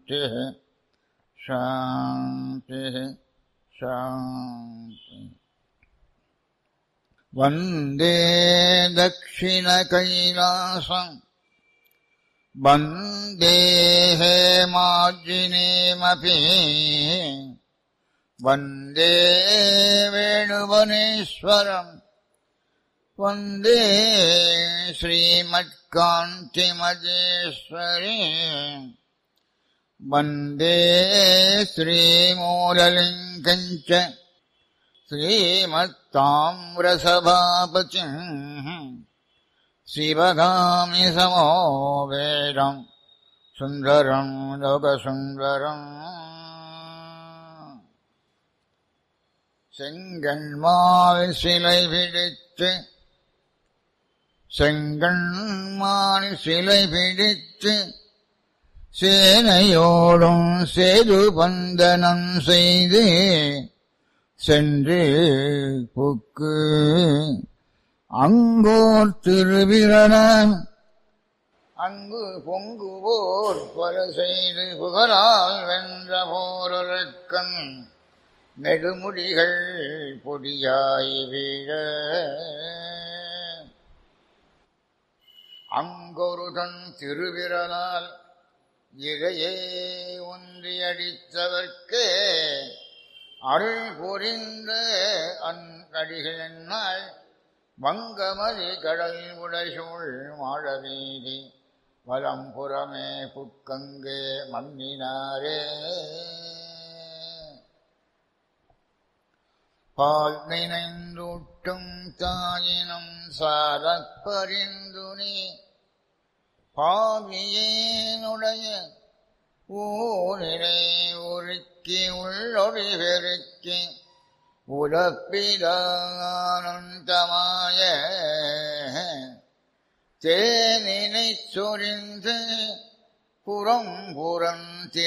சாந்தி சாந்தி சாந்தி वन्दे दक्षिणकैलासम् वन्दे हेमार्जिनीमपि वन्दे वेणुवनेश्वरम् वन्दे श्रीमत्कान्तिमजेश्वरी वन्दे श्रीमूललिङ्गम् च श्रीमत्ताम्रसभापतिम् शिवगामि समो वेदम् सुन्दरम् लोकसुन्दरम् செங்கண்மால் சிலை பிடித்து செங்கண்மால் சிலை பிடித்து சேனையோடும் சேது பந்தனம் செய்து சென்று புக்கு அங்கோர் திருவிரனான் அங்கு பொங்குவோர் பல செய்து புகழால் வென்ற போரொருக்கன் நெடுமுடிகள் பொடியாய் வீழ அங்கொருதன் திருவிரலால் இழையே ஒன்றியடித்தவர்க்கே அருள் புரிந்த அன்கடிகள் வங்கமதி கடல் உடைசூழ் மாழவீதி வலம்புறமே புட்கங்கே மன்னினாரே பால் நினைந்தூட்டும் தாயினும் சாரப் பரிந்துனி பாவியேனுடைய ஊரிலே உருக்கி உள்ளொடி பெருக்கி உலப்பிலானந்தமாய தேனினை சொரிந்து புறம் புறந்தி